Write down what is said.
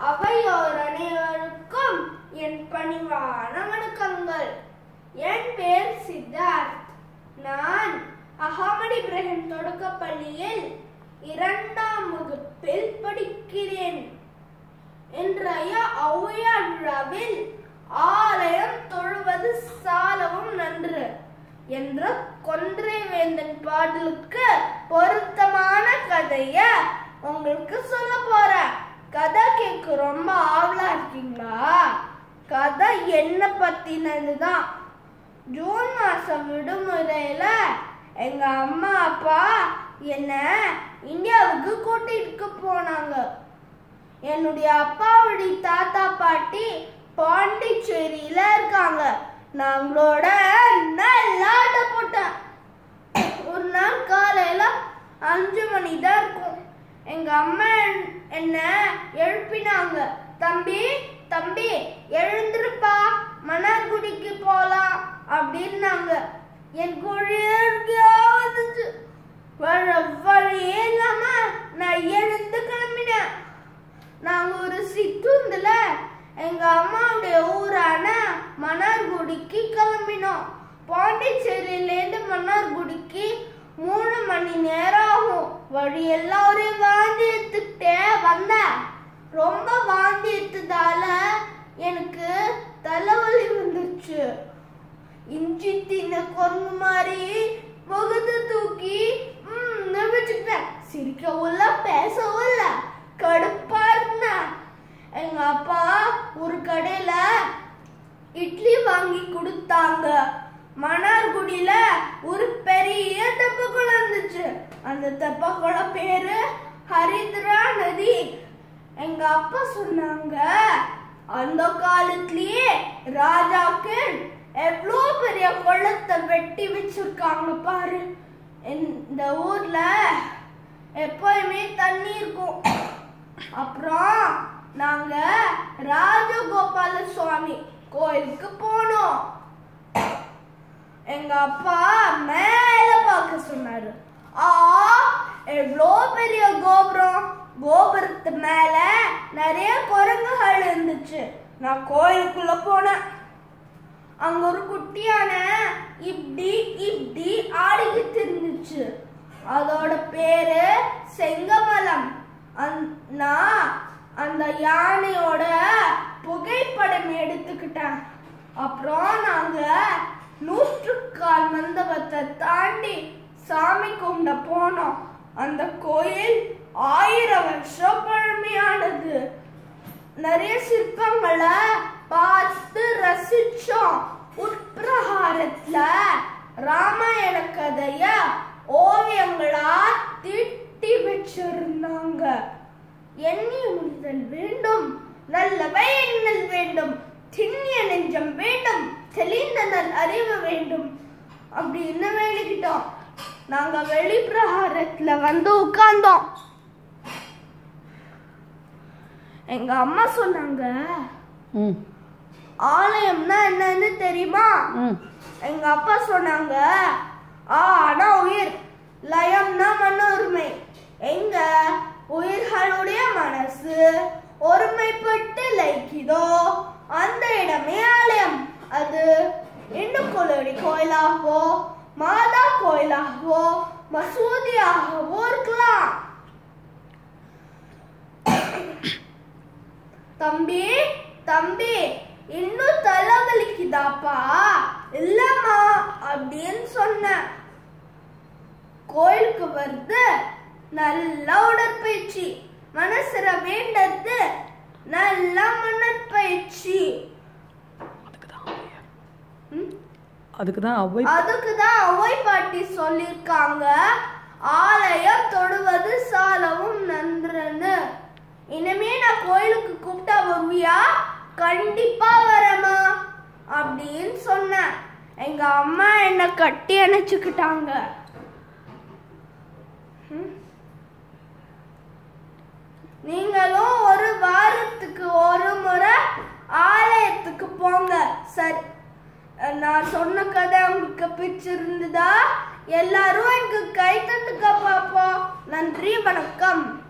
அவையோர் அனைவருக்கும் என் பணிவான வணக்கங்கள் என் பேர் சித்தார்த் நான் அகமது இப்ராஹிம் தொடக்கப் பள்ளியில் இரண்டாம் வகுப்பில் படிக்கிறேன் இன்றைய ஔவையார் விழாவில் ஆலயம் தொழுவது சாலவும் நன்று என்ற கொன்றை வேந்தன் பாடலுக்கு பொருத்தமான கதைய உங்களுக்கு சொல்ல போறேன் கதை கேட்க ரொம்ப ஆவலா இருக்கீங்களா கதை என்ன பத்தினது தான் ஜூன் மாசம் விடுமுறையில எங்க அம்மா அப்பா என்ன இந்தியாவுக்கு கூட்டிட்டு போனாங்க என்னுடைய அப்பாவுடைய தாத்தா பாட்டி பாண்டிச்சேரியில இருக்காங்க நாங்களோட நல்லா ஆட்ட போட்டேன் ஒரு நாள் காலையில அஞ்சு மணி தான் இருக்கும் எங்க அம்மா என்- என்ன எழுப்பினாங்க தம்பி தம்பி எழுந்திருப்பா மணக்குடிக்கு போலாம் அப்படின்னாங்க என் குழியா வந்துச்சு வர வழியே இல்லாம நான் எழுந்து கிளம்பினேன் நாங்க ஒரு சிற்றுந்துல எங்க அம்மாவுடைய ஊரான மன்னார்குடிக்கு கிளம்பினோம் பாண்டிச்சேரியிலேருந்து மன்னார்குடிக்கு மூணு மணி நேரம் ஆகும் வழியெல்லாம் ஒரே வாந்தி எடுத்துக்கிட்டே வந்தேன் ரொம்ப வாந்தி எடுத்ததால எனக்கு தலைவலி வந்துச்சு இஞ்சி தின்ன குரங்கு மாதிரி முகத்தை தூக்கி ம் நிமிச்சுக்கிட்டேன் சிரிக்கவும் இல்ல பேசவும் இல்ல கடுப்பா இருந்தேன் எங்க அப்பா ஒரு கடையில இட்லி வாங்கி கொடுத்தாங்க மன்னார்குடியில ஒரு பெரிய தெப்பக்குளம் இருந்துச்சு அந்த தெப்பக்குளம் பேரு ஹரித்ரா நதி எங்க அப்பா சொன்னாங்க அந்த காலத்திலேயே ராஜாக்கள் எவ்வளோ பெரிய குளத்தை வெட்டி வச்சிருக்காங்க பாரு இந்த ஊர்ல எப்பயுமே தண்ணி இருக்கும் அப்புறம் நாங்க ராஜகோபால சுவாமி கோயிலுக்கு போனோம் எங்க அப்பா மேல பார்க்க சொன்னாரு ஆ எவ்வளோ பெரிய கோபுரம் கோபுரத்து மேல நிறைய குரங்குகள் இருந்துச்சு நான் கோயிலுக்குள்ள போனேன் அங்க ஒரு குட்டியான இப்படி இப்படி ஆடிக்கிட்டு இருந்துச்சு அதோட பேரு செங்கமலம் அந்- நான் அந்த யானையோட புகைப்படம் எடுத்துக்கிட்டேன் அப்புறம் நாங்க நூற்றுக்கால் மண்டபத்தை தாண்டி சாமி கும்பிட போனோம் அந்த கோயில் ஆயிரம் வருஷம் பழமையானது நிறைய சிற்பங்களை பார்த்து ரசிச்சோம் உட்பிரகாரத்துல ராமாயண கதைய ஓவியங்களா திட்டி வச்சிருந்தாங்க எண்ணிய முடிதல் வேண்டும் நல்லவை எண்ணல் வேண்டும் திண்ணிய நெஞ்சம் வேண்டும் தெளிந்த நல் அறிவு வேண்டும் அப்படின்னு வேண்டிக்கிட்டோம் நாங்க வெளிப்பிரகாரத்துல வந்து உட்கார்ந்தோம் எங்க அம்மா சொன்னாங்க ம் ஆலயம்னா என்னன்னு தெரியுமா ம் எங்க அப்பா சொன்னாங்க ஆனா உயிர் லயம்னா மன உரிமை எங்க உயிர்களுடைய மனசு ஒருமைப்பட்டு லயிக்குதோ அந்த இடமே ஆலயம் அது இந்து கொலடி கோயிலாகவோ மாதா கோயிலாகவோ மசூதியாகவோ இருக்கலாம் தம்பி தம்பி இன்னும் தலைவலிக்குதாப்பா இல்லம்மா அப்படின்னு சொன்னேன் கோயிலுக்கு வருது நல்ல உடற்பயிற்சி மனசுல வேண்டது நல்ல மனப்பயிற்சி ம்? அதுக்கு தான் அவ்வை அதுக்கு தான் அவ்வை பாட்டி சொல்லிருக்காங்க ஆலயம் தொடுவது சாலவும் நன்றுன்னு இனிமே நான் கோயிலுக்கு கூப்பிட்டா வருவியா கண்டிப்பா வரமா அப்படின்னு சொன்னேன் எங்க அம்மா என்ன கட்டி அணைச்சுக்கிட்டாங்க ம்? நீங்களும் ஒரு வாரத்துக்கு ஒரு முறை ஆலயத்துக்கு போங்க சரி நான் சொன்ன கதை உங்களுக்கு பிடிச்சிருந்ததா எல்லாரும் எனக்கு கை தட்டுக்க பார்ப்போம் நன்றி வணக்கம்